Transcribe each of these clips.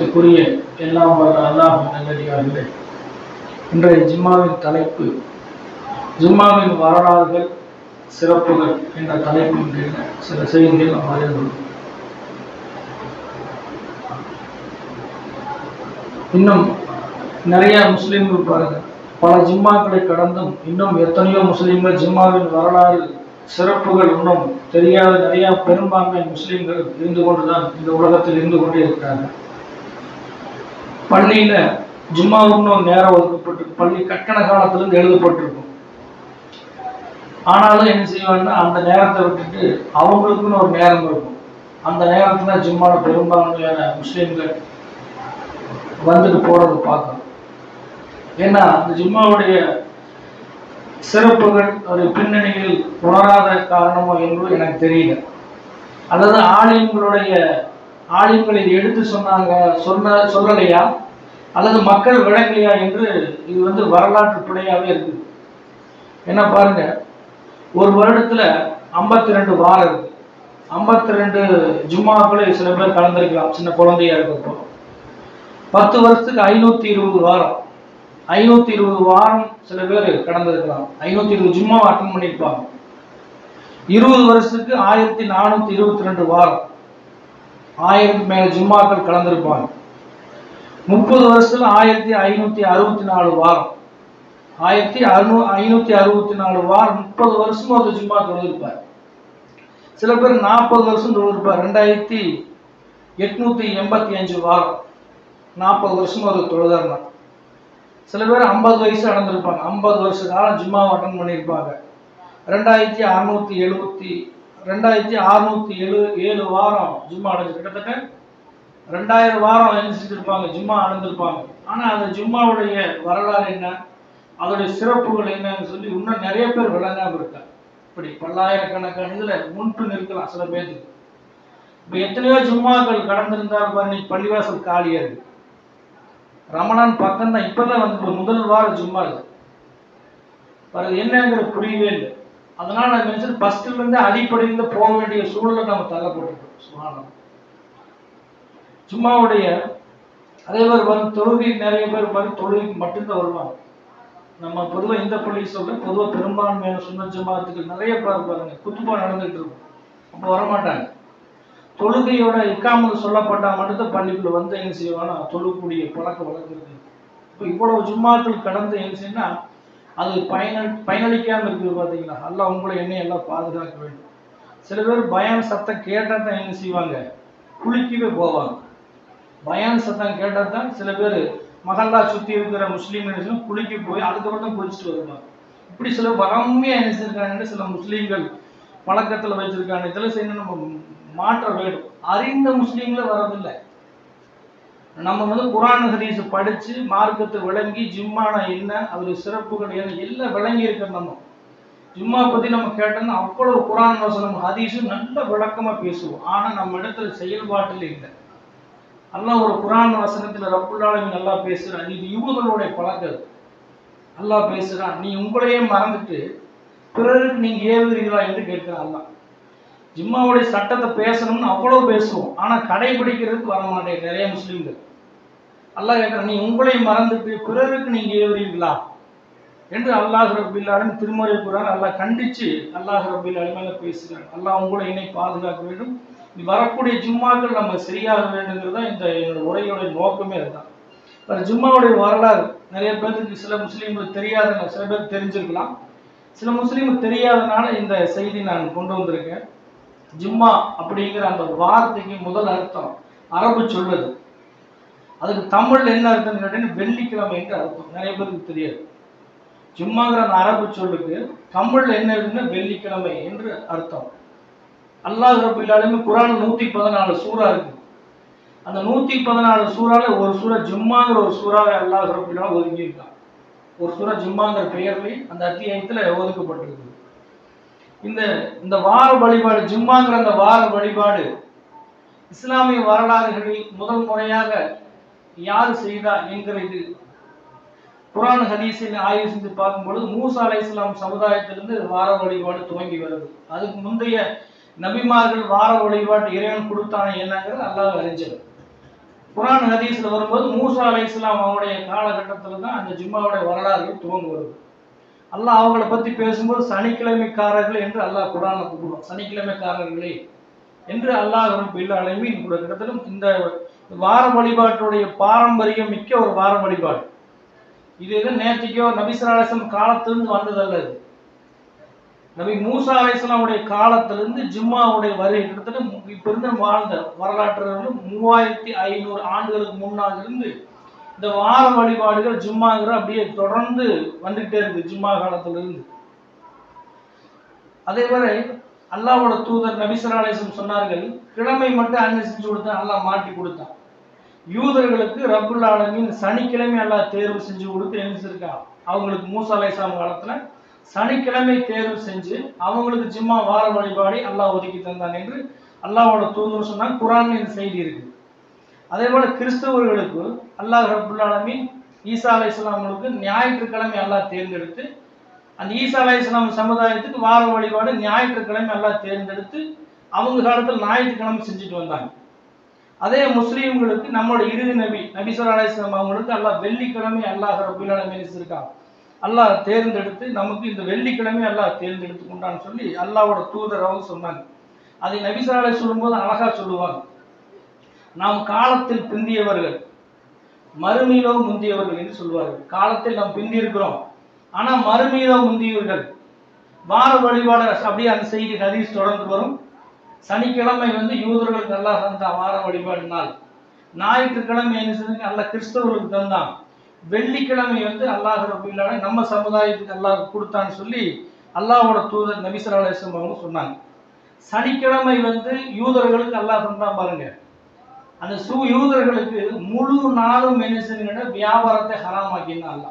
கண்ணியத்திற்குரிய எல்லாம் வல்ல அல்லாஹ் நல்லடியார்களே இன்றைய ஜிம்மாவின் தலைப்பு ஜிம்மாவின் வரலாறுகள் சிறப்புகள் என்ற தலைப்பின் கீழ் சில செய்திகள் நாம் அறிந்துள்ளோம் இன்னும் நிறைய முஸ்லீம்கள் பாருங்க பல ஜிம்மாக்களை கடந்தும் இன்னும் எத்தனையோ முஸ்லீம்கள் ஜிம்மாவின் வரலாறு சிறப்புகள் இன்னும் தெரியாத நிறைய பெரும்பான்மை முஸ்லீம்கள் இருந்து கொண்டுதான் இந்த உலகத்தில் இருந்து கொண்டே இருக்கிறார்கள் பள்ளியில ஜும்மாவுன்னு ஒரு நேரம் ஒதுக்கப்பட்டு பள்ளி கட்டண காலத்திலிருந்து எழுதப்பட்டிருக்கும் ஆனாலும் என்ன செய்வாங்கன்னா அந்த நேரத்தை விட்டுட்டு அவங்களுக்குன்னு ஒரு நேரம் இருக்கும் அந்த நேரத்துல ஜும்மால பெரும்பான்மையான முஸ்லீம்கள் வந்துட்டு போறதை பார்க்கணும் ஏன்னா அந்த ஜும்மாவுடைய சிறப்புகள் ஒரு பின்னணியில் உணராத காரணமோ என்று எனக்கு தெரியல அல்லது ஆலயங்களுடைய ஆலயங்களை எடுத்து சொன்னாங்க சொன்ன சொல்லலையா அல்லது மக்கள் விளங்கலையா என்று இது வந்து வரலாற்று பிழையாவே இருக்குது என்ன பாருங்க ஒரு வருடத்துல ஐம்பத்தி ரெண்டு வாரம் இருக்கு ஐம்பத்தி ரெண்டு ஜும்மாக்களை சில பேர் கலந்திருக்கலாம் சின்ன குழந்தையா இருக்கப்போ பத்து வருஷத்துக்கு ஐநூத்தி இருபது வாரம் ஐநூத்தி இருபது வாரம் சில பேர் கடந்திருக்கலாம் ஐநூத்தி இருபது ஜும்மா அட்டன் பண்ணியிருப்பாங்க இருபது வருஷத்துக்கு ஆயிரத்தி நானூத்தி இருபத்தி ரெண்டு வாரம் ஆயிரத்துக்கு மேல ஜும்மாக்கள் கலந்திருப்பாங்க முப்பது வருஷத்துல ஆயிரத்தி ஐநூத்தி அறுபத்தி நாலு வாரம் ஆயிரத்தி அறுநூ ஐநூத்தி அறுபத்தி நாலு வாரம் முப்பது வருஷம் ஒரு ஜும்மா தொழுதிருப்பார் சில பேர் நாற்பது வருஷம் தொழுதிருப்பார் ரெண்டாயிரத்தி எட்நூத்தி எண்பத்தி அஞ்சு வாரம் நாற்பது வருஷம் ஒரு தொழுதார்னா சில பேர் ஐம்பது வயசு அடைந்திருப்பாங்க ஐம்பது வருஷ காலம் ஜும்மா அட்டன் பண்ணியிருப்பாங்க ரெண்டாயிரத்தி அறுநூத்தி எழுபத்தி ரெண்டாயிரத்தி அறுநூத்தி எழு ஏழு வாரம் ஜும்மா அடைஞ்சு கிட்டத்தட்ட ரெண்டாயிரம் வாரம் என்ன செஞ்சிருப்பாங்க ஜும்மா அடைந்திருப்பாங்க ஆனா அந்த ஜும்மாவுடைய வரலாறு என்ன அதோடைய சிறப்புகள் என்னன்னு சொல்லி இன்னும் நிறைய பேர் விளங்காம இருக்காங்க இப்படி பல்லாயிரக்கணக்கான இதுல முன்பின் இருக்கலாம் சில பேருக்கு இப்ப எத்தனையோ ஜும்மாக்கள் கடந்திருந்தால் பாருங்க பள்ளிவாசல் காலியா இருக்கு ரமணான் பக்கம் தான் இப்பதான் வந்து இப்ப முதல் வாரம் ஜும்மா இது பாருங்க என்னங்கிற புரியவே இல்லை அதனால நான் நினைச்சது ஃபர்ஸ்ட்ல இருந்து அடிப்படையில போக வேண்டிய சூழலை நம்ம தள்ளப்பட்டிருக்கோம் சுமாரம் ஜும்மாவுடைய அதே மாதிரி வரும் தொழுகை நிறைய பேர் பாரு தொழுகைக்கு மட்டும்தான் வருவாங்க நம்ம பொதுவாக இந்த பள்ளி சொல்ல பொதுவாக பெரும்பான்மையான சுண்ண ஜமாத்துக்கு நிறைய பேர் பாருங்க குத்துப்பா நடந்துட்டு இருக்கும் அப்போ வரமாட்டாங்க தொழுகையோட இக்காமல் சொல்லப்பட்டா மட்டும்தான் பள்ளிக்குள்ள வந்து என்ன செய்வானா தொழுக்கூடிய பழக்க வழக்கம் இருக்கு இப்போ இவ்வளவு ஜும்மாக்கள் கடந்து என்ன செய்யணும்னா அது பயன பயனளிக்காம இருக்குது பார்த்தீங்களா அல்லாஹ் உங்களை என்ன எல்லாம் பாதுகாக்க வேண்டும் சில பேர் பயான் சத்தம் கேட்டால் தான் என்ன செய்வாங்க குளிக்கவே போவாங்க பயான் சத்தம் கேட்டால் தான் சில பேர் மகல்லா சுற்றி இருக்கிற முஸ்லீம் என்ன செய்யணும் குளிக்க போய் அதுக்கப்புறம் தான் குளிச்சுட்டு வருவாங்க இப்படி சில வறமையா என்ன செஞ்சிருக்காங்கன்னு சில முஸ்லீம்கள் பழக்கத்தில் வச்சிருக்காங்க இதெல்லாம் செய்யணும் நம்ம மாற்ற வேண்டும் அறிந்த முஸ்லீம்கள வரதில்லை நம்ம வந்து குரான் ஹதீஸ் படிச்சு மார்க்கத்தை விளங்கி ஜிம்மானா என்ன அதோட சிறப்புகள் என்ன எல்லாம் விளங்கி இருக்கிற நம்ம ஜும்மா பத்தி நம்ம கேட்டோம்னா அவ்வளவு குரான் வசனம் ஹதீஸும் நல்ல விளக்கமா பேசுவோம் ஆனா நம்ம இடத்துல செயல்பாட்டில் இல்லை அல்லாஹ் ஒரு குரான் வசனத்துல ரப்புல்லாலும் நல்லா பேசுறான் இது யூதர்களுடைய பழக்கம் அல்லாஹ் பேசுறான் நீ உங்களையே மறந்துட்டு பிறருக்கு நீங்க ஏவுகிறீர்களா என்று கேட்கிறான் அல்லாஹ் ஜிம்மாவுடைய சட்டத்தை பேசணும்னு அவ்வளவு பேசுவோம் ஆனா கடைபிடிக்கிறதுக்கு வர மாட்டேன் நிறைய முஸ்லீம்கள் அல்லாஹ் கேட்கிறான் நீ உங்களை மறந்துட்டு பிறருக்கு நீங்க ஏவுறீங்களா என்று அல்லாஹ் ரபில்லாலும் திருமறை குரான் அல்லாஹ் கண்டிச்சு அல்லாஹ் ரபில் மேல பேசுகிறான் அல்லாஹ் உங்களை என்னை பாதுகாக்க வேண்டும் இனி வரக்கூடிய ஜும்மாக்கள் நம்ம சரியாக வேண்டுங்கிறது தான் இந்த என்னோட உரையோட நோக்கமே அதுதான் இப்போ ஜும்மாவுடைய வரலாறு நிறைய பேருக்கு சில முஸ்லீம்களுக்கு தெரியாத சில பேர் தெரிஞ்சிருக்கலாம் சில முஸ்லீம்களுக்கு தெரியாதனால இந்த செய்தி நான் கொண்டு வந்திருக்கேன் ஜும்மா அப்படிங்கிற அந்த வார்த்தைக்கு முதல் அர்த்தம் அரபு சொல்லுது அதுக்கு தமிழ்ல என்ன அர்த்தம்னு கேட்டீங்கன்னா வெள்ளிக்கிழமை என்று அர்த்தம் நிறைய பேருக்கு தெரியாது ஜும்மாங்கிற அந்த அரபு சொல்லுக்கு தமிழ்ல என்ன இருக்குன்னா வெள்ளிக்கிழமை என்று அர்த்தம் அல்லாஹ் ரபுல்லாலுமே குரான் நூத்தி பதினாலு சூறா இருக்கு அந்த நூத்தி பதினாலு சூறால ஒரு சூறா ஜும்மாங்கிற ஒரு சூறாவை அல்லாஹ் ரபுல்லா ஒதுங்கி இருக்கான் ஒரு சூறா ஜும்மாங்கிற பெயர்லையும் அந்த அத்தியாயத்துல ஒதுக்கப்பட்டிருக்கு இந்த இந்த வார வழிபாடு ஜும்மாங்கிற அந்த வார வழிபாடு இஸ்லாமிய வரலாறுகளில் முதல் முறையாக யார் செய்தா என்கிற இது குரான் ஹதீஸில் ஆய்வு செஞ்சு பார்க்கும்பொழுது மூசா அலை இஸ்லாம் சமுதாயத்திலிருந்து வார வழிபாடு துவங்கி வருது அதுக்கு முந்தைய நபிமார்கள் வார வழிபாட்டு இறைவன் கொடுத்தான என்னங்கிறது அல்லாஹ் அறிஞ்சது குரான் ஹதீஸ்ல வரும்போது மூசா அலை இஸ்லாம் அவங்களுடைய காலகட்டத்தில் தான் அந்த ஜும்மாவுடைய வரலாறுகள் துவங்க வருது அல்லாஹ் அவங்கள பத்தி பேசும்போது சனிக்கிழமைக்காரர்கள் என்று அல்லாஹ் குரானை கூப்பிடுவோம் சனிக்கிழமைக்காரர்களே என்று அல்லாஹ் ரபில் அலமீன் கூட கிட்டத்தட்ட இந்த வார வழிபாட்டுடைய பாரம்பரியம் மிக்க ஒரு வார வழிபாடு இது எது நேற்றுக்கோ நபிசராசம் காலத்திலிருந்து வந்ததல்ல இது நபி மூசா அலைசலாமுடைய காலத்திலிருந்து ஜும்மாவுடைய வருகை கிட்டத்தட்ட மு- இப்ப இருந்து வாழ்ந்த வரலாற்று மூவாயிரத்தி ஐநூறு ஆண்டுகளுக்கு முன்னால் இருந்து இந்த வார வழிபாடுகள் ஜும்மாங்கிற அப்படியே தொடர்ந்து வந்துகிட்டே இருக்கு ஜும்மா காலத்திலிருந்து அதே வரை அல்லாஹ்வோட தூதர் நபிசரா அலைஹிஸ்ஸலாம் சொன்னார்கள் கிழமை மட்டும் அன்னை செஞ்சு கொடுத்தான் அல்லாஹ் மாட்டி கொடுத்தான் யூதர்களுக்கு ரப்புல் ஆலமீன் சனிக்கிழமை அல்லாஹ் தேர்வு செஞ்சு கொடுத்து என்ன செஞ்சிருக்கான் அவங்களுக்கு மூசா அலைஹிஸ்ஸலாம் காலத்துல சனிக்கிழமை தேர்வு செஞ்சு அவங்களுக்கு ஜிம்மா வார வழிபாடை அல்லாஹ் ஒதுக்கி தந்தான் என்று அல்லாஹ்வோட தூதர் சொன்னாங்க குரான் இந்த செய்தி இருக்கு அதே போல கிறிஸ்தவர்களுக்கு அல்லாஹ் ரப்புல் ஆலமீன் ஈசா அலைஹிஸ்ஸலாமுக்கு ஞாயிற்றுக்கிழமை அல்லாஹ் தேர்ந்தெடுத்து அந்த ஈசா அலைஹிஸ்ஸலாம் சமுதாயத்துக்கு வார வழிபாடு ஞாயிற்றுக்கிழமை அல்லாஹ் தேர்ந்தெடுத்து அவங்க காலத்தில் ஞாயிற்றுக்கிழமை செஞ்சுட்டு வந்தாங்க அதே முஸ்லீம்களுக்கு நம்மளோட இறுதி நபி நபிசர் அலைஹிஸ்ஸலாம் அவங்களுக்கு அல்லாஹ் வெள்ளிக்கிழமை அல்லாஹ் ரப்புல் ஆலமீன் இருக்கான் அல்லாஹ் தேர்ந்தெடுத்து நமக்கு இந்த வெள்ளிக்கிழமை அல்லாஹ் தேர்ந்தெடுத்து கொண்டான்னு சொல்லி அல்லாஹ்வோட தூதர் அவங்க சொன்னாங்க அதை நபிசராலை சொல்லும்போது அழகா சொல்லுவாங்க நாம் காலத்தில் பிந்தியவர்கள் மறுமையிலோ முந்தியவர்கள் என்று சொல்வார்கள் காலத்தில் நாம் பிந்தி இருக்கிறோம் ஆனா மறுமையிலோ முந்தியவர்கள் வார வழிபாடு அப்படியே அந்த செய்தி ஹதீஸ் தொடர்ந்து வரும் சனிக்கிழமை வந்து யூதர்களுக்கு அல்லாஹ் தந்தான் வார வழிபாடு நாள் ஞாயிற்றுக்கிழமை என்ன செஞ்சாங்க அல்லாஹ் கிறிஸ்தவர்களுக்கு தந்தான் வெள்ளிக்கிழமை வந்து அல்லாஹ் ரபுல்லான நம்ம சமுதாயத்துக்கு அல்லாஹ் கொடுத்தான்னு சொல்லி அல்லாஹ்வோட தூதர் நபிசர் அலிஸ்லாம் அவங்க சொன்னாங்க சனிக்கிழமை வந்து யூதர்களுக்கு அல்லாஹ் தந்தான் பாருங்க அந்த சூ யூதர்களுக்கு முழு நாளும் என்ன செய்யுங்கன்னா வியாபாரத்தை ஹராமாக்கினா அல்லாஹ்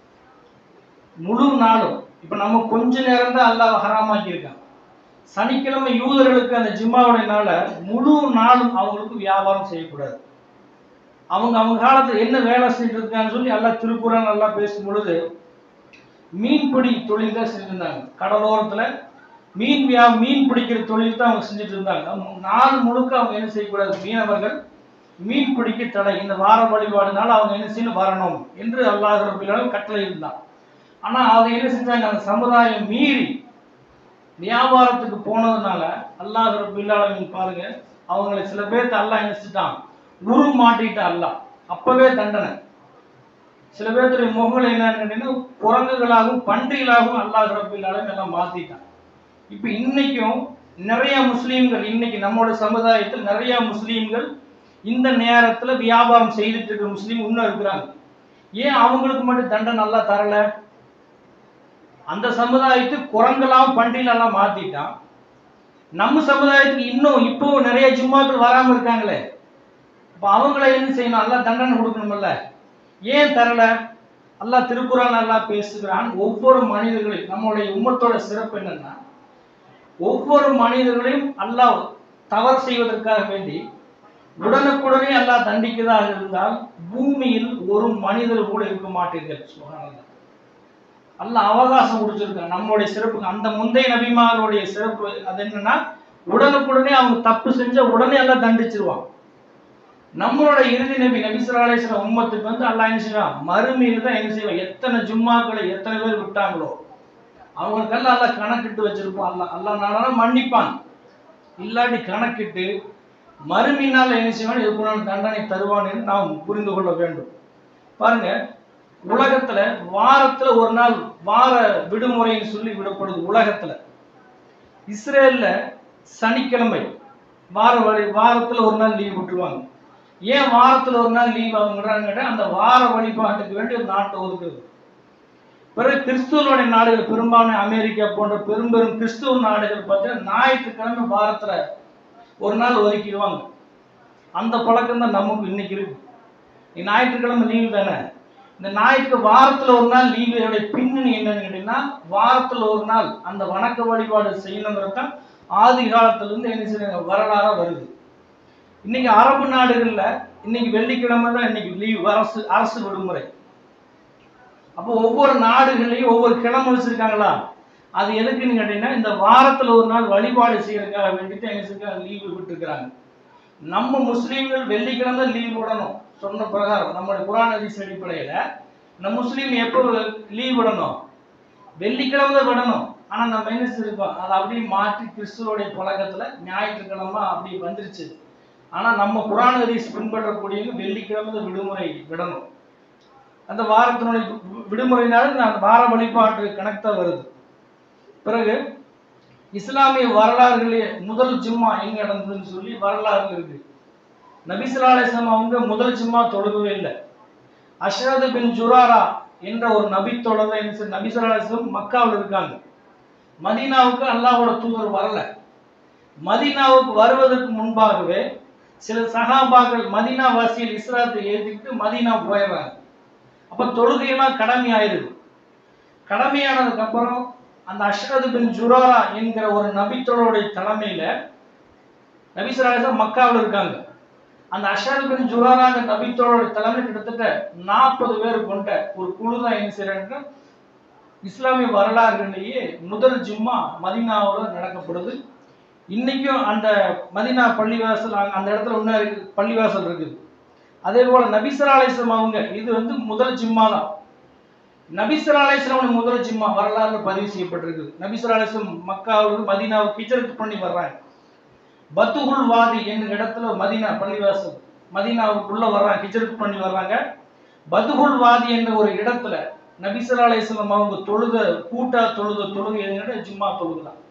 முழு நாளும் இப்ப நம்ம கொஞ்ச நேரம் தான் அல்லாஹ் ஹராமாக்கி இருக்கான் சனிக்கிழமை யூதர்களுக்கு அந்த ஜிம்மாவுடைய நாள முழு நாளும் அவங்களுக்கு வியாபாரம் செய்யக்கூடாது அவங்க அவங்க காலத்துல என்ன வேலை செஞ்சுட்டு இருக்காங்கன்னு சொல்லி எல்லாம் திருக்குறள் நல்லா பேசும் பொழுது மீன்பிடி தொழில் தான் செஞ்சிருந்தாங்க கடலோரத்துல மீன் வியா மீன் பிடிக்கிற தொழில் தான் அவங்க செஞ்சுட்டு இருந்தாங்க மு- நாள் முழுக்க அவங்க என்ன செய்யக்கூடாது மீனவர்கள் மீன் பிடிக்க தடை இந்த வார வழிபாடுனால அவங்க என்ன செய்யணும் வரணும் என்று அல்லாஹ் ரபிலாலும் கட்டளை இருந்தான் ஆனா அவங்க என்ன செஞ்சாங்க அந்த சமுதாயம் மீறி வியாபாரத்துக்கு போனதுனால அல்லாஹ் ரபில்லாலும் பாருங்க அவங்களை சில பேர்த்த அல்லாஹ் என்ன செஞ்சுட்டான் உரு மாட்டிட்டு அல்லாஹ் அப்பவே தண்டனை சில பேர்த்துடைய முகங்கள் என்னன்னு கேட்டீங்கன்னா குரங்குகளாகவும் பன்றிகளாகவும் அல்லாஹ் ரபில்லாலும் எல்லாம் மாத்திட்டான் இப்ப இன்னைக்கும் நிறைய முஸ்லீம்கள் இன்னைக்கு நம்மளோட சமுதாயத்தில் நிறைய முஸ்லீம்கள் இந்த நேரத்துல வியாபாரம் செய்துட்டு இருக்கிற முஸ்லீம் இன்னும் இருக்கிறாங்க ஏன் அவங்களுக்கு மட்டும் தண்டனை நல்லா தரல அந்த சமுதாயத்துக்கு குரங்கெல்லாம் பண்டிலாம் மாத்திட்டான் நம்ம சமுதாயத்துக்கு இன்னும் இப்போ நிறைய ஜும்மாக்கள் வராம இருக்காங்களே அப்ப அவங்கள என்ன செய்யணும் நல்லா தண்டனை கொடுக்கணும்ல ஏன் தரல அல்லாஹ் திருக்குறள் நல்லா பேசுகிறான் ஒவ்வொரு மனிதர்களையும் நம்மளுடைய உம்மத்தோட சிறப்பு என்னன்னா ஒவ்வொரு மனிதர்களையும் அல்லாஹ் தவறு செய்வதற்காக வேண்டி உடனுக்குடனே அல்லாஹ் தண்டிக்கிறதாக இருந்தால் பூமியில் ஒரு மனிதர் கூட இருக்க மாட்டீர்கள் சுப்ஹானல்லாஹ். அல்லாஹ் அவகாசம் கொடுத்திருக்காங்க நம்மளுடைய சிறப்பு அந்த முந்தைய நபிமாருடைய சிறப்பு அது என்னன்னா உடனுக்குடனே அவங்க தப்பு செஞ்ச உடனே எல்லாம் தண்டிச்சிருவான் நம்மளோட இறுதி நபி நபிசுராலேஸ்வர உம்மத்துக்கு வந்து அல்லாஹ் என்ன செய்வான் மறுமையில தான் என்ன செய்வான் எத்தனை ஜும்மாக்களை எத்தனை பேர் விட்டாங்களோ அவங்களுக்கெல்லாம் அல்லாஹ் கணக்கிட்டு வச்சிருப்பான் அல்லாஹ் அல்லாஹ் நானா மன்னிப்பான் இல்லாட்டி கணக்கிட்டு மறுமையினால் என்ன செய்வான் இதுக்குண்டான தண்டனை தருவான் என்று நாம் புரிந்து கொள்ள வேண்டும் பாருங்க உலகத்துல வாரத்துல ஒரு நாள் வார விடுமுறைன்னு சொல்லி விடப்படுது உலகத்துல இஸ்ரேல்ல சனிக்கிழமை வார வழி வாரத்துல ஒரு நாள் லீவ் விட்டுருவாங்க ஏன் வாரத்துல ஒரு நாள் லீவ் அவங்கிறாங்க அந்த வார வழிபாட்டுக்கு வேண்டி ஒரு நாட்டை ஒதுக்குது பிறகு கிறிஸ்துவனுடைய நாடுகள் பெரும்பான்மை அமெரிக்கா போன்ற பெரும் பெரும் கிறிஸ்துவ நாடுகள் பார்த்தீங்கன்னா ஞாயிற்றுக்கிழமை வாரத்துல ஒரு நாள் ஒதுக்கிடுவாங்க அந்த பழக்கம் தான் நமக்கு இன்னைக்கு இருக்கு நீ ஞாயிற்றுக்கிழமை லீவு தானே இந்த ஞாயிற்று வாரத்துல ஒரு நாள் லீவுடைய பின்னணி என்னன்னு கேட்டீங்கன்னா வாரத்துல ஒரு நாள் அந்த வணக்க வழிபாடு செய்யணுங்கிறது தான் ஆதி காலத்துல இருந்து என்ன செய்யறாங்க வரலாறா வருது இன்னைக்கு அரபு நாடுகள்ல இன்னைக்கு வெள்ளிக்கிழமை தான் இன்னைக்கு லீவ் அரசு அரசு விடுமுறை அப்போ ஒவ்வொரு நாடுகள்லையும் ஒவ்வொரு கிழமை வச்சிருக்காங்களா அது எதுக்குன்னு கேட்டீங்கன்னா இந்த வாரத்துல ஒரு நாள் வழிபாடு செய்யறதுக்காக வேண்டிட்டு என்ன செய்யறாங்க லீவு விட்டுருக்காங்க நம்ம முஸ்லீம்கள் வெள்ளிக்கிழமை லீவ் விடணும் சொன்ன பிரகாரம் நம்மளுடைய குரான் ஹதீஸ் அடிப்படையில நம்ம முஸ்லீம் எப்போ லீவ் விடணும் வெள்ளிக்கிழமை தான் விடணும் ஆனா நம்ம என்ன செஞ்சிருக்கோம் அதை அப்படியே மாற்றி கிறிஸ்துவோடைய பழக்கத்துல ஞாயிற்றுக்கிழமை அப்படி வந்துருச்சு ஆனா நம்ம குரான் ஹதீஸ் பின்பற்றக்கூடியவங்க வெள்ளிக்கிழமை தான் விடுமுறை விடணும் அந்த வாரத்தினுடைய வி- விடுமுறைனால அந்த வார வழிபாட்டு கணக்கு தான் வருது பிறகு இஸ்லாமிய வரலாறுகளே முதல் ஜும்மா எங்க நடந்ததுன்னு சொல்லி வரலாறு இருக்கு நபிசுல்லா அலிஸ்லாம் அவங்க முதல் ஜும்மா தொழுகவே இல்லை அஷ்ரது பின் ஜுராரா என்ற ஒரு நபி தொடர்ந்த என்ன செய்ய- நபிசுல்லா அலிஸ்லாம் மக்காவில் இருக்காங்க மதீனாவுக்கு அல்லாஹ்வோட தூதர் வரல மதீனாவுக்கு வருவதற்கு முன்பாகவே சில சகாபாக்கள் மதீனா வாசியில் இஸ்லாத்தை எழுதிட்டு மதீனா போயிடுறாங்க அப்ப தொழுகையெல்லாம் கடமை ஆயிருது கடமையானதுக்கு அப்புறம் அந்த அஷ்ரது பின் ஜுராரா என்கிற ஒரு நபித்தோடைய தலைமையில நபிசராஜன் மக்காவில் இருக்காங்க அந்த அஷ்ரது பின் ஜுராராங்க நபித்தோடைய தலைமையில் கிட்டத்தட்ட நாற்பது பேர் கொண்ட ஒரு குழு தான் என்ன செய்யறாங்க இஸ்லாமிய வரலாறுகளிலேயே முதல் ஜும்மா மதீனாவில் நடக்கப்படுது இன்னைக்கும் அந்த மதீனா பள்ளிவாசல் அங்க- அந்த இடத்துல இன்னும் இருக்கு பள்ளிவாசல் இருக்குது அதே போல நபிசரா அலிஸ்லாம் அவங்க இது வந்து முதல் ஜிம்மா தான் நபிசரா அலிஸ்லாம் முதல் ஜிம்மா வரலாறுல பதிவு செய்யப்பட்டிருக்கு நபிசரா அலிஸ்லாம் மக்காவிலிருந்து மதீனாவுக்கு ஹிஜ்ரத் பண்ணி வர்றாங்க பத்துகுல் வாதி என்ற இடத்துல மதீனா பள்ளிவாசல் மதீனாவுக்குள்ள வர்றாங்க ஹிஜ்ரத் பண்ணி வர்றாங்க பத்துகுல் வாதி என்ற ஒரு இடத்துல நபிசரா அலிஸ்லாம் அவங்க தொழுத கூட்டா தொழுத தொழுகை எதுன்னா ஜிம்மா தொழுகை தான்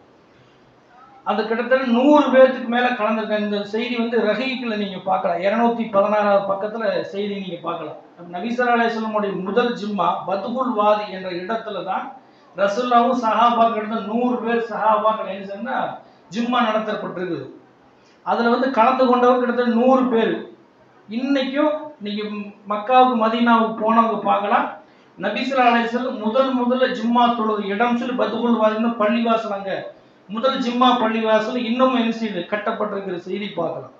அந்த கிட்டத்தட்ட நூறு பேர்த்துக்கு மேல கலந்துருக்காங்க இந்த செய்தி வந்து ரஹீக்ல நீங்க பார்க்கலாம் இருநூத்தி பதினாறாவது பக்கத்துல செய்தி நீங்க பார்க்கலாம் நபிசரா அலிஸ்லமுடைய முதல் ஜிம்மா பத்துகுல் வாதி என்ற இடத்துல தான் ரசுல்லாவும் சஹாபாக்கள் நூறு பேர் சஹாபாக்கள் என்ன சொன்னா ஜிம்மா நடத்தப்பட்டிருக்குது அதுல வந்து கலந்து கொண்டவர் கிட்டத்தட்ட நூறு பேர் இன்னைக்கும் நீங்க மக்காவுக்கு மதீனாவுக்கு போனவங்க பார்க்கலாம் நபிசுல்லா அலைஹிஸ்ஸலாம் முதல் முதல்ல ஜிம்மா தொழுது இடம் சொல்லி பத்துகுல் வாதின்னு பள்ளிவாசல் அங்க முதல் ஜிம்மா பள்ளிவாசல் இன்னும் என்ன செய்யுது கட்டப்பட்டிருக்கிற செய்தி பார்க்கலாம்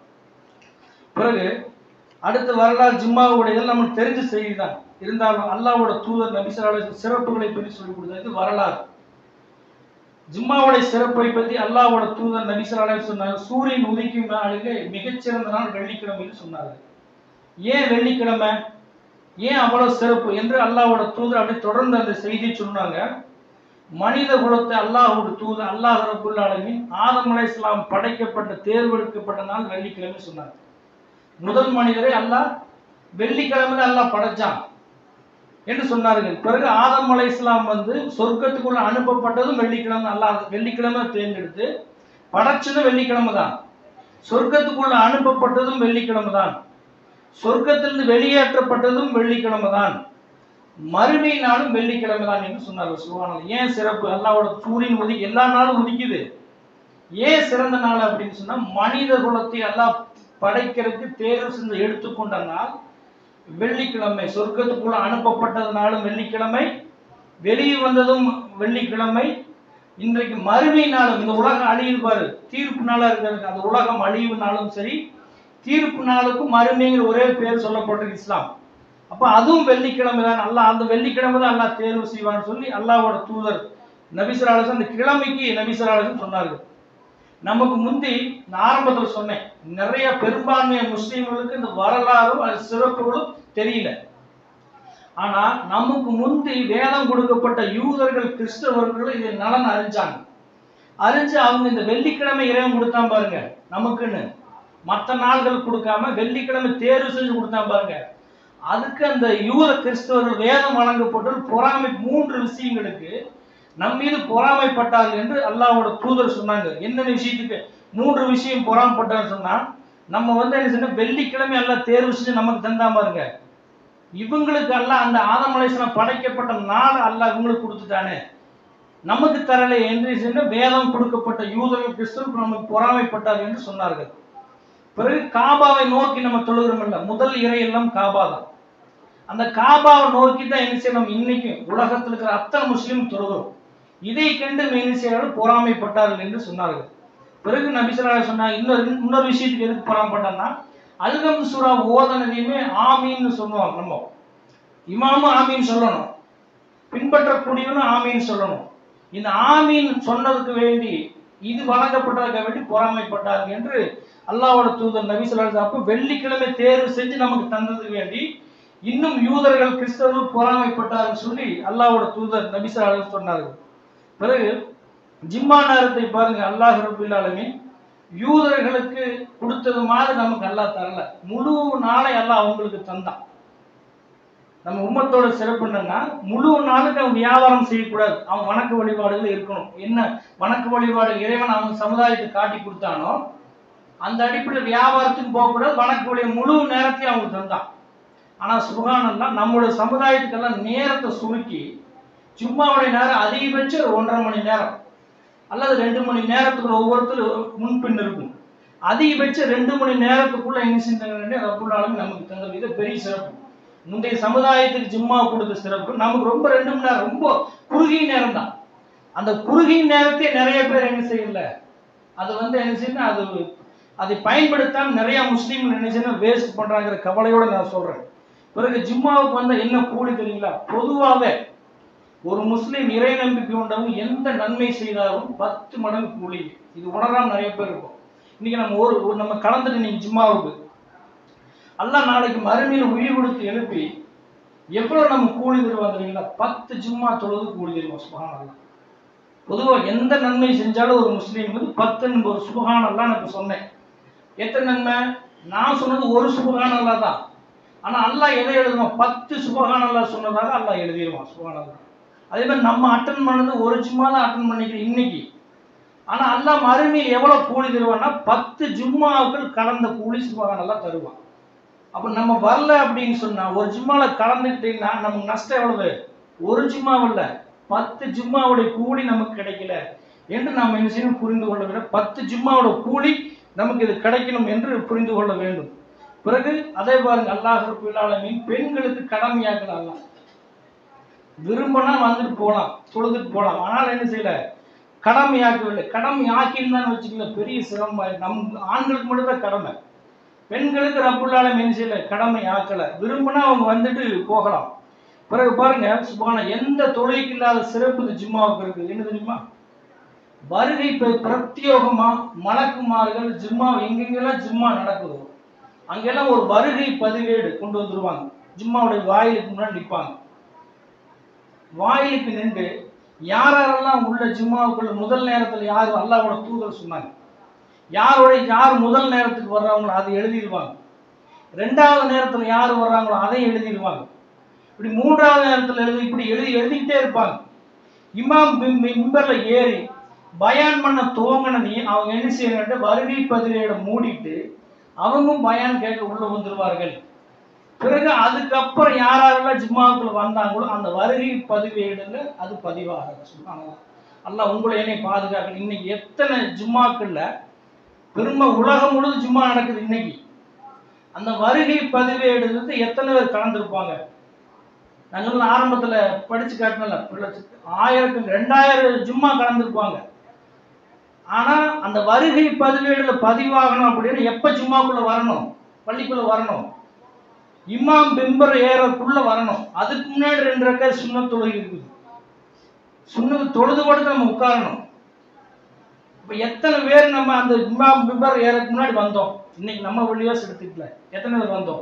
பிறகு அடுத்த வரலாறு ஜிம்மாவுடையது நமக்கு தெரிஞ்ச செய்தி தான் இருந்தாலும் அல்லாஹ்வோட தூதர் நபிசுல்லா அலைஹிஸ்ஸலாம் சிறப்புகளை பற்றி சொல்லி கொடுத்தது வரலாறு ஜும்மாவுடைய சிறப்பை பற்றி அல்லாஹ்வோட தூதர் நபிசுல்லா அலைஹிஸ்ஸலாம் சொன்னார் சூரியன் உதிக்கும் நாளிலே மிகச்சிறந்த நாள் வெள்ளிக்கிழமைன்னு சொன்னார்கள் ஏன் வெள்ளிக்கிழமை ஏன் அவ்வளவு சிறப்பு என்று அல்லாஹ்வோட தூதர் அப்படி தொடர்ந்து அந்த செய்தியை சொன்னாங்க மனித குலத்தை அல்லாஹ்வோட தூதர் அல்லாஹ் ரபுல் ஆலமீன் ஆதம் அலைஹிஸ்ஸலாம் படைக்கப்பட்ட தேர்வெடுக்கப்பட்ட நாள் வெள்ளிக்கிழமை சொன்னாங்க முதல் மனிதரை அல்லாஹ் வெள்ளிக்கிழமை அல்லாஹ் படைச்சான் என்று சொன்னார்கள் பிறகு ஆதம் அலைஹிஸ்ஸலாம் வந்து சொர்க்கத்துக்குள்ள அனுப்பப்பட்டதும் வெள்ளிக்கிழமை அல்லாஹ் வெள்ளிக்கிழமை தேர்ந்தெடுத்து படைச்சதும் வெள்ளிக்கிழமை தான் சொர்க்கத்துக்குள்ள அனுப்பப்பட்டதும் வெள்ளிக்கிழமை தான் சொர்க்கத்திலிருந்து வெளியேற்றப்பட்டதும் வெள்ளிக்கிழமை தான் மறுமை நாளும் வெள்ளிக்கிழமை தான் என்று சொன்னார்கள் சுபானல் ஏன் சிறப்பு அல்லாவோட சூரியன் உதி எல்லா நாளும் உதிக்குது ஏன் சிறந்த நாள் அப்படின்னு சொன்னா மனித குலத்தை அல்லாஹ் படைக்கிறதுக்கு தேர்வு செஞ்சு எடுத்துக்கொண்ட நாள் வெள்ளிக்கிழமை சொர்க்கத்துக்குள்ள அனுப்பப்பட்டதுனாலும் வெள்ளிக்கிழமை வெளியே வந்ததும் வெள்ளிக்கிழமை இன்றைக்கு மறுமை நாளும் இந்த உலகம் அழியுது பாரு தீர்ப்பு நாளா இருக்கிறது அந்த உலகம் அழிவு நாளும் சரி தீர்ப்பு நாளுக்கும் மறுமைங்கிற ஒரே பேர் சொல்லப்பட்டிருக்கு இஸ்லாம் அப்ப அதுவும் வெள்ளிக்கிழமை தான் அல்லாஹ் அந்த வெள்ளிக்கிழமை தான் அல்லாஹ் தேர்வு செய்வான்னு சொல்லி அல்லாஹ்வோட தூதர் நபிசராலசன் அந்த கிழமைக்கு நபிசராலசன் சொன்னார்கள் நமக்கு முந்தி நான் ஆரம்பத்தில் சொன்னேன் நிறைய பெரும்பான்மைய முஸ்லீம்களுக்கு இந்த வரலாறும் அது சிறப்புகளும் தெரியல ஆனா நமக்கு முந்தி வேதம் கொடுக்கப்பட்ட யூதர்கள் கிறிஸ்தவர்களும் இதை நலன் அறிஞ்சாங்க அறிஞ்சு அவங்க இந்த வெள்ளிக்கிழமை இறைவன் கொடுத்தான் பாருங்க நமக்குன்னு மற்ற நாள்கள் கொடுக்காம வெள்ளிக்கிழமை தேர்வு செஞ்சு கொடுத்தான் பாருங்க அதுக்கு அந்த யூத கிறிஸ்தவர்கள் வேதம் வழங்கப்பட்டு பொறாமை மூன்று விஷயங்களுக்கு நம் மீது பொறாமைப்பட்டார்கள் என்று அல்லாஹ்வோட தூதர் சொன்னாங்க என்னென்ன விஷயத்துக்கு மூன்று விஷயம் பொறாமைப்பட்டார் சொன்னா நம்ம வந்து என்ன சொன்னா வெள்ளிக்கிழமை எல்லாம் தேர்வு செஞ்சு நமக்கு தந்தா பாருங்க இவங்களுக்கு அல்லாஹ் அந்த ஆதம் அலைஹிஸ்ஸலாம் படைக்கப்பட்ட நாள் அல்லாஹ் இவங்களுக்கு கொடுத்துட்டானே நமக்கு தரலை என்று சொன்ன வேதம் கொடுக்கப்பட்ட யூதர்கள் கிறிஸ்துவர்கள் நமக்கு பொறாமைப்பட்டார் என்று சொன்னார்கள் பிறகு காபாவை நோக்கி நம்ம தொழுகிறோம் இல்ல முதல் இறை எல்லாம் காபா தான் அந்த காபாவை நோக்கி தான் என்ன செய்யணும் இன்னைக்கு உலகத்தில் இருக்கிற அத்தனை முஸ்லீம் தொழுகிறோம் இதை கண்டு என்ன செய்யறார்கள் பொறாமைப்பட்டார்கள் என்று சொன்னார்கள் பிறகு நபிசரா சொன்னாங்க இன்னொரு இன்னொரு விஷயத்துக்கு எதுக்கு பொறாமைப்பட்டான்னா அல்கம் சூரா ஓதனதையுமே ஆமீன்னு சொல்லுவாங்க நம்ம இமாமும் ஆமீன் சொல்லணும் பின்பற்றக்கூடியவனும் ஆமீன் சொல்லணும் இந்த ஆமீன் சொன்னதுக்கு வேண்டி இது வழங்கப்பட்டதாக வேண்டி பொறாமைப்பட்டார்கள் என்று அல்லாஹ்வோட தூதர் நபி ஸல்லல்லாஹு அப்போ வெள்ளிக்கிழமை தேர்வு செஞ்சு நமக்கு தந்ததுக்கு வேண்டி இன்னும் யூதர்கள் கிறிஸ்தவர்கள் பொறாமைப்பட்டார்கள் சொல்லி அல்லாஹ்வோட தூதர் நபி ஸல்லல்லாஹு சொன்னார்கள் பிறகு ஜிம்மா நேரத்தை பாருங்க அல்லாஹ் ரபுல் ஆலமீன் யூதர்களுக்கு கொடுத்தது மாதிரி நமக்கு அல்லாஹ் தரல முழு நாளை அல்லாஹ் அவங்களுக்கு தந்தான் நம்ம உம்மத்தோட சிறப்பு என்னன்னா முழு நாளுக்கு அவன் வியாபாரம் செய்யக்கூடாது அவன் வணக்க வழிபாடுகள் இருக்கணும் என்ன வணக்க வழிபாடு இறைவன் அவன் சமுதாயத்துக்கு காட்டி கொடுத்தானோ அந்த அடிப்படையில் வியாபாரத்துக்கு போகக்கூடாது வணக்க வழி முழு நேரத்தையும் அவங்க தந்தான் ஆனா சுகானம்லாம் நம்மளோட சமுதாயத்துக்கெல்லாம் நேரத்தை சுருக்கி சும்மாவுடைய நேரம் அதிகபட்சம் ஒரு ஒன்றரை மணி நேரம் அல்லது ரெண்டு மணி நேரத்துக்குள்ள ஒவ்வொருத்தரும் முன்பின் இருக்கும் அதிகபட்சம் ரெண்டு மணி நேரத்துக்குள்ள என்ன செஞ்சாங்க ரப்புல்லாலும் நமக்கு தந்தது இது பெரிய சிறப்பு முந்தைய சமுதாயத்துக்கு ஜிம்மா கொடுத்த சிறப்பு நமக்கு ரொம்ப ரெண்டு மணி நேரம் ரொம்ப குறுகிய நேரம் தான் அந்த குறுகிய நேரத்தை நிறைய பேர் என்ன செய்யல அது வந்து என்ன செய்யணும் அது அதை பயன்படுத்தாம நிறைய முஸ்லீம்கள் என்ன செய்யணும் வேஸ்ட் பண்றாங்கிற கவலையோட நான் சொல்றேன் பிறகு ஜிம்மாவுக்கு வந்த என்ன கூலி தெரியுங்களா பொதுவாகவே ஒரு முஸ்லீம் இறை நம்பிக்கை கொண்டவங்க எந்த நன்மை செய்தாலும் பத்து மடங்கு கூலி இது உணராம நிறைய பேர் இருக்கும் இன்னைக்கு நம்ம ஒரு ஒரு நம்ம கலந்துட்டு நீங்க ஜிம்மாவுக்கு அல்லாஹ் நாளைக்கு மறுமையில் உயிர் கொடுத்து எழுப்பி எவ்வளவு நம்ம கூலி தருவாங்க தெரியுங்களா பத்து ஜிம்மா தொழுது கூலி தருவோம் சுபஹானல்லாஹ் பொதுவாக எந்த நன்மை செஞ்சாலும் ஒரு முஸ்லீம் வந்து பத்து ஒரு சுபஹானல்லாஹ் நான் இப்ப சொன்னேன் எத்தனை நன்மை நான் சொன்னது ஒரு சுபஹானல்லாஹ் தான் ஆனா அல்லாஹ் எதை எழுதுவான் பத்து சுபஹானல்லாஹ் சொன்னதாக அல்லாஹ் எழுதிடுவான் சுபஹானல்லாஹ் அதே மாதிரி நம்ம அட்டன் பண்ணது ஒரு ஜும்மா தான் அட்டன் பண்ணிக்கிறோம் இன்னைக்கு ஆனா அல்லாஹ் மறுமையில் எவ்வளவு கூலி தருவான்னா பத்து ஜும்மாக்கள் கலந்த கூலி சுபஹானல்லாஹ் தருவான் அப்ப நம்ம வரல அப்படின்னு சொன்னா ஒரு ஜும்மால கலந்துக்கிட்டீங்கன்னா நமக்கு நஷ்டம் எவ்வளவு ஒரு ஜும்மாவில் பத்து ஜும்மாவுடைய கூலி நமக்கு கிடைக்கல என்று நாம் என்ன செய்யணும் புரிந்து கொள்ள வேண்டும் பத்து ஜும்மாவோட கூலி நமக்கு இது கிடைக்கணும் என்று புரிந்து கொள்ள வேண்டும் பிறகு அதே பாருங்க அல்லாஹ் ரபுல் ஆலமீன் பெண்களுக்கு கடமையாக்கல அல்லாஹ் விரும்பினா வந்துட்டு போகலாம் தொழுதுட்டு போகலாம் ஆனால் என்ன செய்யல கடமையாக்கவில்லை கடமை ஆக்கியிருந்தான்னு வச்சுக்கல பெரிய சிரமம் ஆயிடும். நம் ஆண்களுக்கு மட்டும்தான் கடமை பெண்களுக்கு ரப்புல்லால என்ன செய்யல கடமை ஆக்கல விரும்பினா அவங்க வந்துட்டு போகலாம் பிறகு பாருங்க சுபான எந்த தொழிலுக்கு இல்லாத சிறப்பு இந்த ஜிம்மாவுக்கு இருக்கு என்ன தெரியுமா வருகை பிர- பிரத்யோகமா மலக்குமார்கள் ஜிம்மா எங்கெங்கெல்லாம் ஜிம்மா நடக்குதோ அங்கெல்லாம் ஒரு வருகை பதிவேடு கொண்டு வந்துருவாங்க ஜிம்மாவுடைய வாயிலுக்கு முன்னாடி நிற்பாங்க வாயிலுக்கு நின்று யார் யாரெல்லாம் உள்ள ஜிம்மாவுக்குள்ள முதல் நேரத்துல யார் அல்லாஹ்வோட தூதர் சொன்னாங்க யாரோட யார் முதல் நேரத்துக்கு வர்றாங்களோ அதை எழுதிடுவாங்க ரெண்டாவது நேரத்துல யார் வர்றாங்களோ அதை எழுதிடுவாங்க இப்படி மூன்றாவது நேரத்துல எழுதி இப்படி எழுதி எழுதிக்கிட்டே இருப்பாங்க இமாம் மிம்- மிம்பர்ல ஏறி பயான் பண்ண துவங்கினதி அவங்க என்ன செய்யணும் வருகை பதிவேட மூடிட்டு அவங்களும் பயான் கேட்க உள்ள வந்துருவார்கள் பிறகு அதுக்கப்புறம் யார் யாரெல்லாம் ஜிம்மாவுக்குள்ள வந்தாங்களோ அந்த வருகை பதிவேடுல அது பதிவாக சொல்றாங்க அல்லாஹ் உங்களை என்னை பாதுகாக்கணும் இன்னைக்கு எத்தனை ஜிம்மாக்கள்ல பெருமை உலகம் முழுதும் ஜிம்மா நடக்குது இன்னைக்கு அந்த வருகை பதிவேடுல எத்தனை பேர் கலந்துருப்பாங்க நாங்கள் ஆரம்பத்துல படிச்சு காட்டினல ஆயிரத்துக்கு ரெண்டாயிரம் ஜும்மா கலந்துருப்பாங்க ஆனா அந்த வருகை பதிவேடுல பதிவாகணும் அப்படின்னு எப்ப ஜும்மாக்குள்ள வரணும் பள்ளிக்குள்ள வரணும் இமாம் பிம்பர் ஏறக்குள்ள வரணும் அதுக்கு முன்னாடி ரெண்டு ரக்கா சுண்ண தொழுகை இருக்குது சுண்ணத்து தொழுது கொடுத்து நம்ம உட்காரணும் இப்ப எத்தனை பேர் நம்ம அந்த இமாம் பிம்பர் ஏறக்கு முன்னாடி வந்தோம் இன்னைக்கு நம்ம வெளியோஸ் எடுத்துக்கல எத்தனை பேர் வந்தோம்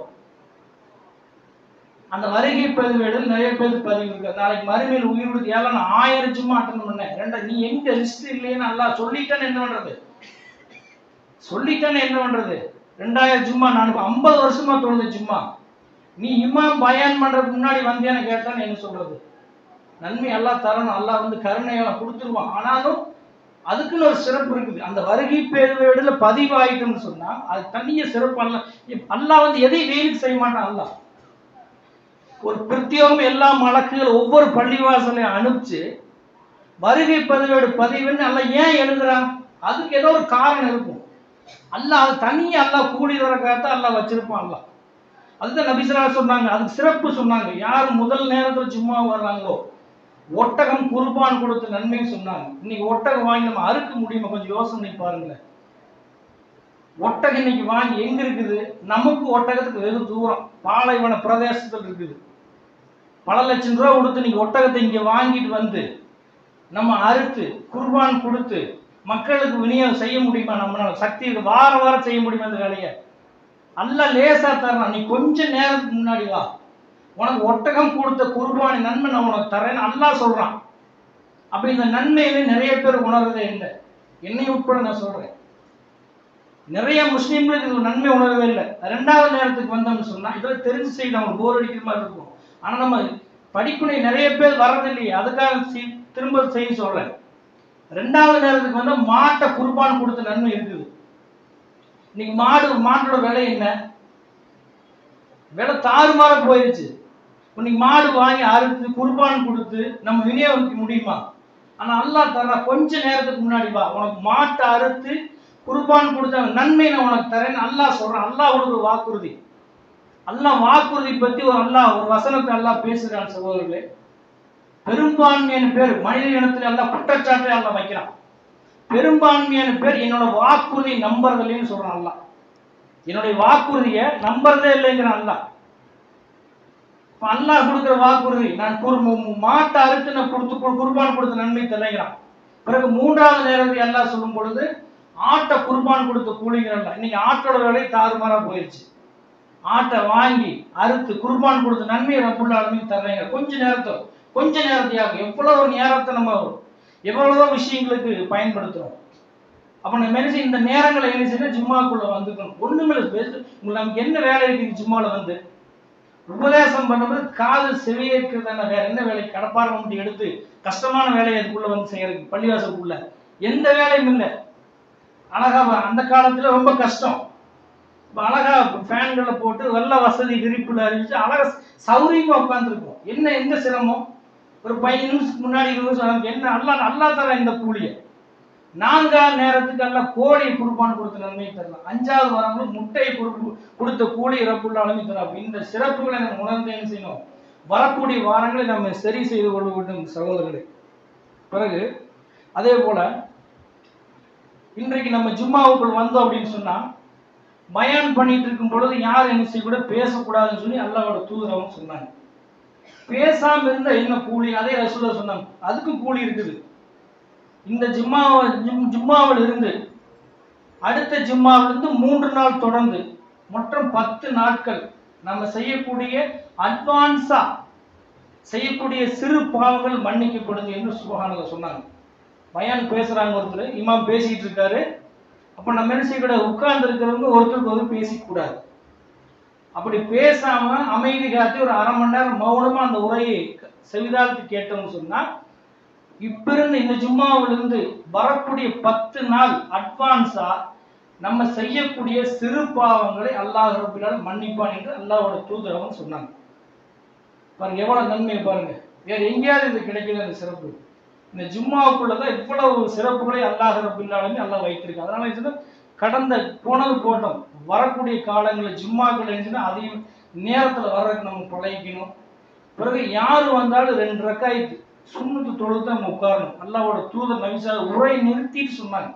அந்த வருகை பதிவேடு நிறைய பேர் பதிவு இருக்கு நாளைக்கு மறுமையில் உயிர் கொடுத்து ஏழை நான் ஆயிரம் சும்மா அட்டன் பண்ணேன் ரெண்டா நீ எங்க லிஸ்ட் இல்லையே நல்லா சொல்லிட்டேன்னு என்ன பண்றது சொல்லிட்டேன்னு என்ன பண்றது ரெண்டாயிரம் சும்மா நான் ஐம்பது வருஷமா தொழுது சும்மா நீ இமாம் பயான் பண்றதுக்கு முன்னாடி வந்தியான்னு கேட்டான்னு என்ன சொல்றது நன்மை எல்லாம் தரணும் அல்லாஹ் வந்து கருணையெல்லாம் கொடுத்துருவான் ஆனாலும் அதுக்குன்னு ஒரு சிறப்பு இருக்குது அந்த வருகை பேருவேடுல பதிவாயிட்டோம்னு சொன்னா அது தனிய சிறப்பு அல்ல இப்ப அல்லாஹ் வந்து எதையும் வெயிலுக்கு செய்ய மாட்டான் அல்லாஹ் ஒரு பிரத்யேகம் எல்லா மலக்குகள் ஒவ்வொரு பள்ளிவாசலையும் அனுப்பிச்சு வருகை பதிவேடு பதிவுன்னு அல்லாஹ் ஏன் எழுதுறான் அதுக்கு ஏதோ ஒரு காரணம் இருக்கும் அல்லாஹ் அது தனியா அல்லாஹ் கூலி வரக்காக அல்லாஹ் வச்சிருப்பான் அல்லாஹ் அதுதான் நபிசரா சொன்னாங்க அதுக்கு சிறப்பு சொன்னாங்க யார் முதல் நேரத்துல சும்மா வர்றாங்களோ ஒட்டகம் குர்பான் கொடுத்த நன்மைன்னு சொன்னாங்க இன்னைக்கு ஒட்டகம் வாங்கி நம்ம அறுக்க முடியுமா கொஞ்சம் யோசனை பண்ணி பாருங்களேன் ஒட்டகம் இன்னைக்கு வாங்கி எங்க இருக்குது நமக்கு ஒட்டகத்துக்கு வெகு தூரம் பாலைவன பிரதேசத்தில் இருக்குது பல லட்சம் ரூபா கொடுத்து நீங்க ஒட்டகத்தை இங்க வாங்கிட்டு வந்து நம்ம அறுத்து குர்பான் கொடுத்து மக்களுக்கு விநியோகம் செய்ய முடியுமா நம்மளால சக்தி இருக்கு வார வாரம் செய்ய முடியுமா அந்த வேலையை அல்ல லேசா தரணும் நீ கொஞ்ச நேரத்துக்கு முன்னாடி வா உனக்கு ஒட்டகம் கொடுத்த குர்பானி நன்மை நான் உனக்கு தரேன்னு அல்லாஹ் சொல்றான் அப்ப இந்த நன்மையில நிறைய பேர் உணர்றதே இல்லை என்னை உட்பட நான் சொல்றேன் நிறைய முஸ்லீம்களுக்கு இது நன்மை உணரவே இல்லை ரெண்டாவது நேரத்துக்கு வந்தோம்னு சொன்னா இதெல்லாம் தெரிஞ்சு செய்து அவங்க போர் அடிக்கிற மாதிரி இருக்கும் ஆனா நம்ம படிப்புனை நிறைய பேர் வர்றதில்லையே அதுக்காக சி- திரும்ப செய்ய சொல்றேன் ரெண்டாவது நேரத்துக்கு வந்தா மாட்டை குர்பான் கொடுத்த நன்மை இருக்குது இன்னைக்கு மாடு மாட்டோட விலை என்ன விலை தாறுமாற போயிருச்சு இன்னைக்கு மாடு வாங்கி அறுத்து குர்பான் கொடுத்து நம்ம விநியோகிக்க முடியுமா ஆனா அல்லாஹ் தர கொஞ்ச நேரத்துக்கு முன்னாடி வா உனக்கு மாட்டை அறுத்து குர்பான் கொடுத்த நன்மை நான் உனக்கு தரேன்னு அல்லாஹ் சொல்றான் அல்லாஹ் ஒரு வாக்குறுதி அல்லாஹ் வாக்குறுதி பத்தி ஒரு அல்லாஹ் ஒரு வசனத்தை அல்லாஹ் பேசுகிறான் சகோதரர்களே பெரும்பான்மையான பேர் மனித இனத்துல எல்லாம் குற்றச்சாட்டை எல்லாம் வைக்கிறான் பெரும்பான்மையான பேர் என்னோட வாக்குறுதி நம்புறதில்லைன்னு சொல்றான் அல்லாஹ் என்னுடைய வாக்குறுதியை நம்புறதே இல்லைங்கிறான் அல்லாஹ் இப்ப அல்லாஹ் கொடுக்குற வாக்குறுதி நான் குர் மு- மாட்டை அறுத்து நான் கொடுத்து கு- குர்பான் கொடுத்த நன்மை தலைகிறான் பிறகு மூன்றாவது நேரத்தில் அல்லாஹ் சொல்லும் பொழுது ஆட்டை குர்பான் கொடுத்த கூலிங்கிறல்ல இன்னைக்கு ஆட்டோட விலை தாறுமாறா போயிடுச்சு ஆட்டை வாங்கி அறுத்து குர்பான் கொடுத்த நன்மையை ரப்புல் ஆலமீன் தர்றீங்க கொஞ்ச நேரத்தை கொஞ்ச நேரத்தையாக எவ்வளவு நேரத்தை நம்ம எவ்வளவோ விஷயங்களுக்கு பயன்படுத்துறோம் அப்ப நம்ம என்ன செய்ய இந்த நேரங்களை என்ன செய்யணும் ஜும்மாக்குள்ள வந்துக்கணும் ஒண்ணுமே இல்லை பேசு உங்களுக்கு நமக்கு என்ன வேலை இருக்குது ஜும்மால வந்து உபதேசம் பண்ணும்போது காது செவியேற்கிறதான வேற என்ன வேலை கடப்பாரம் மட்டும் எடுத்து கஷ்டமான வேலையை அதுக்குள்ள வந்து செய்யறதுக்கு பள்ளிவாசலுக்குள்ள எந்த வேலையும் இல்லை அழகா வ- அந்த காலத்துல ரொம்ப கஷ்டம் இப்ப அழகா ஃபேன்களை போட்டு நல்ல வசதி விரிப்புல அறிவிச்சு அழகா சௌரியமா உட்காந்துருக்கும் என்ன எந்த சிரமம் ஒரு பதினஞ்சு நிமிஷத்துக்கு முன்னாடி இருபது நிமிஷம் நமக்கு என்ன அல்லா அல்லா தர இந்த கூலியை நான்காவது நேரத்துக்கு எல்லாம் கோழி குர்பான் கொடுத்த நன்மையை தரலாம் அஞ்சாவது வரவங்களும் முட்டையை குறுப்பு கொடுத்த கூலி இறப்புள்ள அளவு தரலாம் இந்த சிறப்புகளை நம்ம உணர்ந்து என்ன செய்யணும் வரக்கூடிய வாரங்களை நம்ம சரி செய்து கொள்ள வேண்டும் சகோதரர்களே பிறகு அதே போல இன்றைக்கு நம்ம ஜும்மாவுக்குள் வந்தோம் அப்படின்னு சொன்னா பயான் பண்ணிட்டு இருக்கும் பொழுது யார் என்ன செய்யக்கூட பேசக்கூடாதுன்னு சொல்லி அல்லாவோட தூதரவும் சொன்னாங்க பேசாம இருந்தா என்ன கூலி அதே ரசூலா சொன்னாங்க அதுக்கும் கூலி இருக்குது இந்த ஜும்மாவை ஜும்- ஜும்மாவில் இருந்து அடுத்த ஜும்மாவில் இருந்து மூன்று நாள் தொடர்ந்து மொத்தம் பத்து நாட்கள் நம்ம செய்யக்கூடிய அட்வான்ஸா செய்யக்கூடிய சிறு பாவங்கள் மன்னிக்கப்படுது என்று சுபஹானத சொன்னாங்க பயான் பேசுறாங்க ஒருத்தர் இமாம் பேசிட்டு இருக்காரு அப்ப நம்ம என்ன செய்யக்கூடாது உட்கார்ந்து இருக்கிறவங்க ஒருத்தருக்கு ஒருத்தர் பேசிக்கூடாது அப்படி பேசாம அமைதி காத்து ஒரு அரை மணி நேரம் மௌனமா அந்த உரையை செவிதாழ்த்து கேட்டோம்னு சொன்னா இப்ப இருந்து இந்த ஜும்மாவிலிருந்து வரக்கூடிய பத்து நாள் அட்வான்ஸா நம்ம செய்யக்கூடிய சிறு பாவங்களை அல்லாஹ் ரபிலால் மன்னிப்பான் என்று அல்லாஹ்வோட தூதரவன் சொன்னாங்க பாருங்க எவ்வளவு நன்மை பாருங்க வேற எங்கேயாவது இது கிடைக்கல இந்த சிறப்பு இந்த ஜும்மாவுக்குள்ளதான் இவ்வளவு சிறப்புகளை அல்லாஹ் ரபில்லாலுமே அல்லாஹ் வைத்திருக்கு அதனால என்ன சொன்னா, கடந்த போனது போட்டோம் வரக்கூடிய காலங்களில் ஜும்மாக்கள் இருந்துச்சுன்னா அதையும் நேரத்துல வர்றதுக்கு நம்ம பழகிக்கணும் பிறகு யார் வந்தாலும் ரெண்டு ரக்காயத்து சுண்ணத்து தொழுது நம்ம உட்காரணும் அல்லாவோட தூதர் நபிசா உரை நிறுத்திட்டு சொன்னாங்க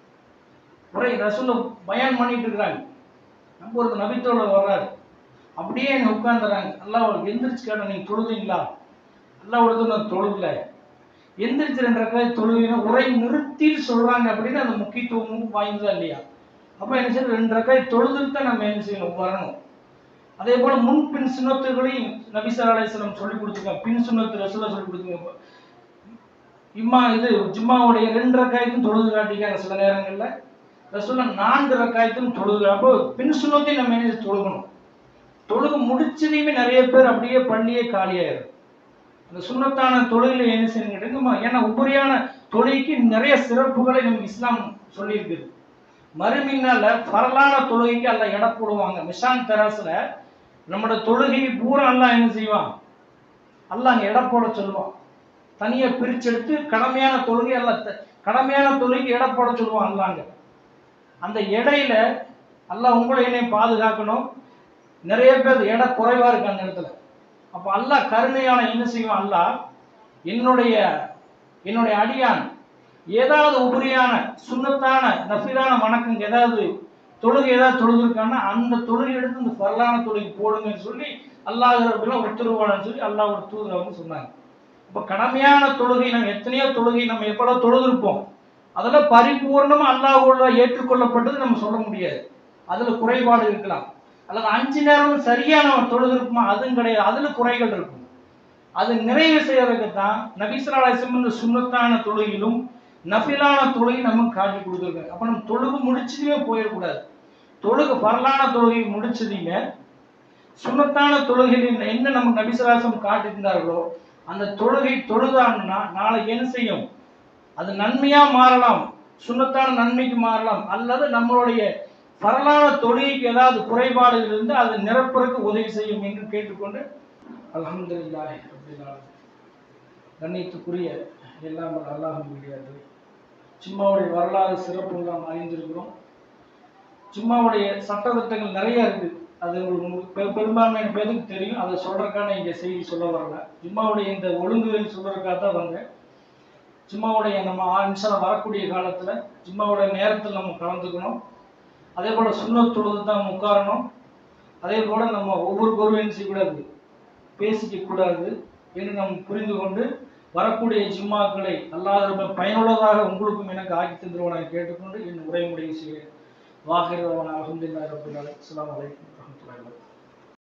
உரை ரசூல பயான் பண்ணிட்டு இருக்கிறாங்க நம்ம ஒரு நபித்தோட வர்றாரு அப்படியே என்ன உட்கார்ந்துறாங்க அல்லாஹ் எந்திரிச்சு கேட்ட நீங்க தொழுதீங்களா அல்லாவோட நான் தொழுகல எந்திரிச்சு ரெண்டு ரக்காய் தொழுவீங்க உரை நிறுத்திட்டு சொல்றாங்க அப்படின்னு அந்த முக்கியத்துவமும் வாய்ந்ததா இல்லையா அப்ப என்ன செய்யணும் ரெண்டு ரக்காய் தொழுதுட்டு தான் நம்ம என்ன செய்யணும் வரணும் அதே போல முன் பின் சுண்ணத்துகளையும் நபிசா அலையம் சொல்லி கொடுத்துருக்காங்க பின் சுண்ணத்து ரசூலா சொல்லி கொடுத்துருக்காங்க இம்மா இது ஜும்மாவுடைய ரெண்டு ரக்காயத்தும் தொழுது காட்டிக்காங்க சில நேரங்கள்ல ரசூலா நான்கு ரக்காயத்தும் தொழுது அப்போ பின் சுண்ணத்தையும் நம்ம என்ன செய்ய தொழுகணும் தொழுகு முடிச்சதையுமே நிறைய பேர் அப்படியே பள்ளியே காலியாயிரும் அந்த சுண்ணத்தான தொழுகையில என்ன செய்யணும் கேட்டீங்கன்னா, ஏன்னா உபரியான தொழுகைக்கு நிறைய சிறப்புகளை நம்ம இஸ்லாம் சொல்லியிருக்குது மறுமின்னால பரலான தொழுகைக்கு அல்ல எடை போடுவாங்க மிஷான் தெராசுல நம்மளோட தொழுகை பூரா அல்லாஹ் என்ன செய்வான் அல்லாஹ் அங்க எடை போட சொல்லுவான் தனியா பிரிச்செடுத்து கடமையான தொழுகை அல்ல த- கடமையான தொழுகைக்கு எடை போட சொல்லுவான் அல்லாங்க அந்த எடையில அல்லாஹ் உங்களை என்னை பாதுகாக்கணும் நிறைய பேர் எடை குறைவா இருக்கு அந்த இடத்துல அப்ப அல்லாஹ் கருணையான என்ன செய்வான் அல்லாஹ் என்னுடைய என்னுடைய அடியான் ஏதாவது உபரியான சுண்ணத்தான நஃபிலான வணக்கம் ஏதாவது தொழுகை ஏதாவது தொழுதுருக்கான்னா அந்த தொழுகை எடுத்து இந்த பரலான தொழுகை போடுங்கன்னு சொல்லி அல்லாஹ் ரபுல்லாம் உத்தரவான்னு சொல்லி அல்லாஹ்வோட தூதர் வந்து சொன்னாங்க அப்ப கடமையான தொழுகை நம்ம எத்தனையோ தொழுகை நம்ம எப்படோ தொழுதுருப்போம் அதெல்லாம் பரிபூர்ணமா அல்லாஹ்வோட ஏற்றுக்கொள்ளப்பட்டது நம்ம சொல்ல முடியாது அதுல குறைபாடு இருக்கலாம் அல்லது அஞ்சு நேரம் சரியா நம்ம தொழுது இருக்குமா அதுவும் கிடையாது அதுல குறைகள் இருக்கும் அது நிறைவு செய்யறதுக்கு தான் நபிசராசிம் இந்த சுண்ணத்தான தொழுகிலும் நபிலான தொழுகை நமக்கு காட்டி கொடுத்துருக்காங்க அப்ப நம்ம தொழுகு முடிச்சதுமே போயிடக்கூடாது தொழுகு பரலான தொழுகை முடிச்சதீங்க சுண்ணத்தான தொழுகையில் என்ன நமக்கு நபிசராசம் காட்டியிருந்தார்களோ அந்த தொழுகை தொழுதாங்கன்னா நாளை என்ன செய்யும் அது நன்மையா மாறலாம் சுண்ணத்தான நன்மைக்கு மாறலாம் அல்லது நம்மளுடைய பரலான தொழுகைக்கு ஏதாவது குறைபாடுகள் இருந்து அதை நிரப்புறதுக்கு உதவி செய்யும் என்று கேட்டுக்கொண்டு அல்ஹம்துலில்லாஹி ரப்பில் ஆலமீன் கண்ணியத்துக்குரிய எல்லாம் வல்ல அல்லாஹ் முடியாது சும்மாவுடைய வரலாறு சிறப்பு நாம் அறிந்திருக்கிறோம் சும்மாவுடைய சட்டத்திட்டங்கள் நிறைய இருக்கு அது உங்களுக்கு பெ- பெரும்பான்மையான பேருக்கு தெரியும் அதை சொல்றதுக்கான இங்க செய்தி சொல்ல வரல ஜும்மாவுடைய இந்த ஒழுங்குகள் சொல்றதுக்காக தான் வந்தேன் ஜும்மாவுடைய நம்ம இன்ஷா வரக்கூடிய காலத்துல ஜும்மாவுடைய நேரத்தில் நம்ம கலந்துக்கணும் அதே போல சுண்ணத் தொழுது தான் உட்காரணும் அதே போல நம்ம ஒவ்வொரு பொருளையும் செய்யக்கூடாது பேசிக்க கூடாது என்று நாம் புரிந்து கொண்டு வரக்கூடிய ஜும்மாக்களை அல்லாத ரொம்ப பயனுள்ளதாக உங்களுக்கும் எனக்கு ஆக்கி தந்துருவனாக கேட்டுக்கொண்டு என் உரை முடிவு செய்கிறேன் வாகிரவன் அலமதுல்லா ரபுல்லாலை அஸ்ஸலாமு அலைக்கும் வரஹ்மத்துல்லாஹி வபரகாத்துஹு